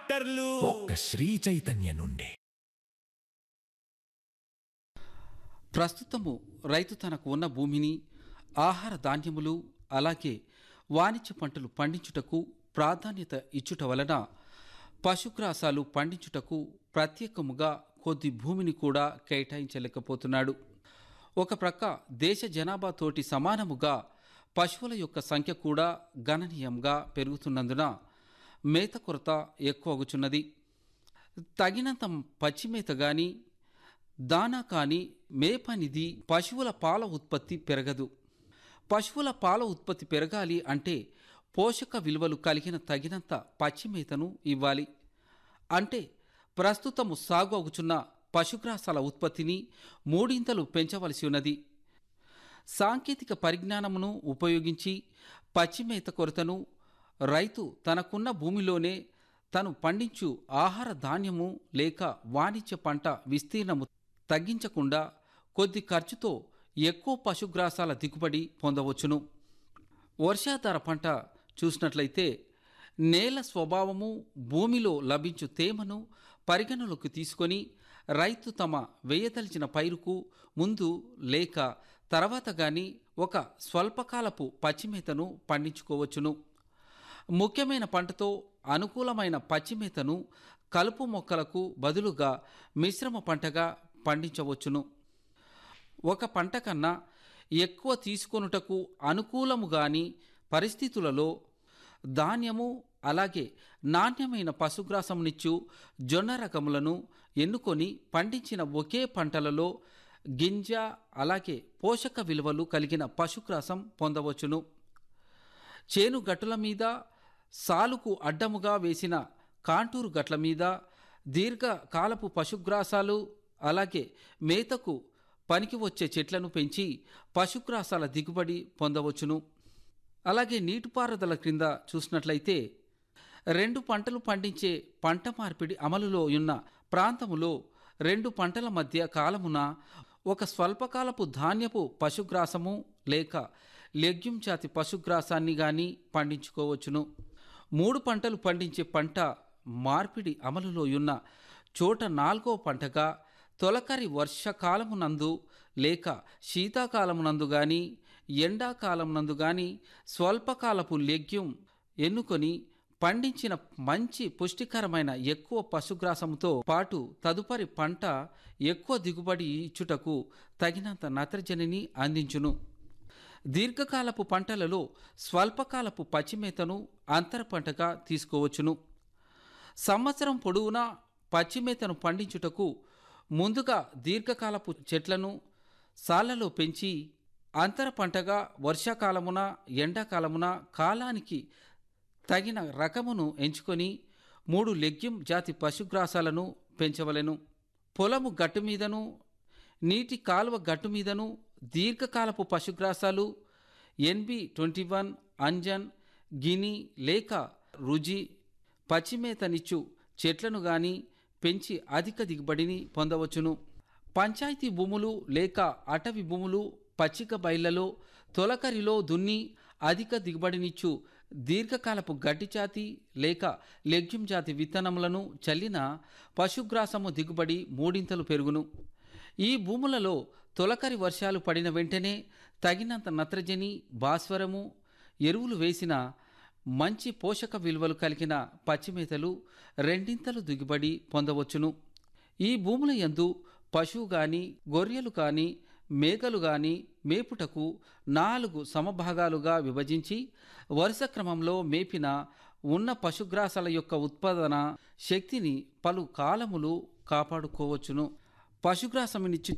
ట్రాక్టర్లు ఒక్క శ్రీ చైతన్య నుండి ప్రస్తుతము రైతు తనకు ఉన్న భూమిని ఆహార ధాన్యములు అలాగే వాణిజ్య పంటలు పండించుటకు ప్రాధాన్యత ఇచ్చుట వలన పశుగ్రాసాలు పండించుటకు ప్రత్యేకముగా కొద్ది భూమిని కూడా కేటాయించలేకపోతున్నాడు ఒక ప్రక్క దేశ జనాభాతోటి సమానముగా పశువుల యొక్క సంఖ్య కూడా గణనీయంగా పెరుగుతున్నందున మేత కొరత ఎక్కువగుచున్నది తగినంత పచ్చిమేత గాని దానా కానీ మేపనిది పశువుల పాల ఉత్పత్తి పెరగదు పశువుల పాల ఉత్పత్తి పెరగాలి అంటే పోషక విలువలు కలిగిన తగినంత పచ్చిమేతను ఇవ్వాలి అంటే ప్రస్తుతము సాగు అగుచున్న పశుగ్రాసాల ఉత్పత్తిని మూడింతలు పెంచవలసి ఉన్నది సాంకేతిక పరిజ్ఞానమును ఉపయోగించి పచ్చిమేత కొరతను రైతు తనకున్న భూమిలోనే తను పండించు ఆహార ధాన్యము లేక వాణిజ్య పంట విస్తీర్ణము తగ్గించకుండా కొద్ది ఖర్చుతో ఎక్కువ పశుగ్రాసాల దిగుబడి పొందవచ్చును వర్షాధార పంట చూసినట్లయితే నేల స్వభావము భూమిలో లభించు తేమను పరిగణలోకి తీసుకొని రైతు తమ వేయదలిచిన పైరుకు ముందు లేక తర్వాత గాని ఒక స్వల్పకాలపు పచ్చిమేతను పండించుకోవచ్చును ముఖ్యమైన పంటతో అనుకూలమైన పచ్చిమేతను కలుపు మొక్కలకు బదులుగా మిశ్రమ పంటగా పండించవచ్చును ఒక పంట కన్నా ఎక్కువ తీసుకొనుటకు అనుకూలము గాని పరిస్థితులలో ధాన్యము అలాగే నాణ్యమైన పశుగ్రాసమునిచ్చు జొన్న రకములను ఎన్నుకొని పండించిన ఒకే పంటలలో గింజ అలాగే పోషక విలువలు కలిగిన పశుగ్రాసం పొందవచ్చును చేను గట్టుల మీద సాలుకు అడ్డముగా వేసిన కాంటూరు గట్ల మీద దీర్ఘకాలపు పశుగ్రాసాలు అలాగే మేతకు పనికి వచ్చే చెట్లను పెంచి పశుగ్రాసాల దిగుబడి పొందవచ్చును అలాగే నీటిపారుదల క్రింద చూసినట్లయితే రెండు పంటలు పండించే పంట మార్పిడి అమలులో ఉన్న ప్రాంతములో రెండు పంటల మధ్య కాలమున ఒక స్వల్పకాలపు ధాన్యపు పశుగ్రాసము లేక లెగ్యూమ్ జాతి పశుగ్రాసాన్ని గాని పండించుకోవచ్చును మూడు పంటలు పండించే పంట మార్పిడి అమలులో ఉన్న చోట నాలుగో పంటగా తొలకరి వర్షకాలమునందు లేక శీతాకాలమునందు గాని ఎండాకాలమునందు గాని స్వల్పకాలపు లెగ్యూమ్ ఎన్నుకొని పండించిన మంచి పుష్టికరమైన ఎక్కువ పశుగ్రాసంతో పాటు తదుపరి పంట ఎక్కువ దిగుబడి ఇచ్చుటకు తగినంత నత్రజనిని అందించును దీర్ఘకాలపు పంటలలో స్వల్పకాలపు పచ్చిమేతను అంతర పంటగా తీసుకోవచ్చును సంవత్సరం పొడవునా పచ్చిమేతను పండించుటకు ముందుగా దీర్ఘకాలపు చెట్లను సాళ్లలో పెంచి అంతర పంటగా వర్షాకాలమున ఎండాకాలమున కాలానికి తగిన రకమును ఎంచుకొని మూడు లెగ్యూమ్ జాతి పశుగ్రాసాలను పెంచవలెను పొలము గట్టు మీదను నీటి కాలువ గట్టు మీదను దీర్ఘకాలపు పశుగ్రాసాలు NB twenty one Anjan guinea లేక రుజి పచ్చిమేతనిచ్చు చెట్లను గాని పెంచి అధిక దిగుబడిని పొందవచ్చును పంచాయతీ భూములు లేక అటవీ భూములు పచ్చిక బయళ్లలో తొలకరిలో దున్ని అధిక దిగుబడినిచ్చు దీర్ఘకాలపు గడ్డి జాతి లేక లెగ్యూమ్ జాతి విత్తనములను చల్లిన పశుగ్రాసము దిగుబడి మూడింతలు పెరుగును ఈ భూములలో తొలకరి వర్షాలు పడిన వెంటనే తగినంత నత్రజని భాస్వరము ఎరువులు వేసిన మంచి పోషక విలువలు కలిగిన పచ్చిమేతలు రెండింతలు దిగుబడి పొందవచ్చును ఈ భూముల యందు పశువు గాని గొర్రెలు కాని మేకలు గాని మేపుటకు నాలుగు సమభాగాలుగా విభజించి వరుస క్రమంలో మేపిన ఉన్న పశుగ్రాసాల యొక్క ఉత్పాదన శక్తిని పలు కాలములు కాపాడుకోవచ్చును పశుగ్రాసమునిచ్చు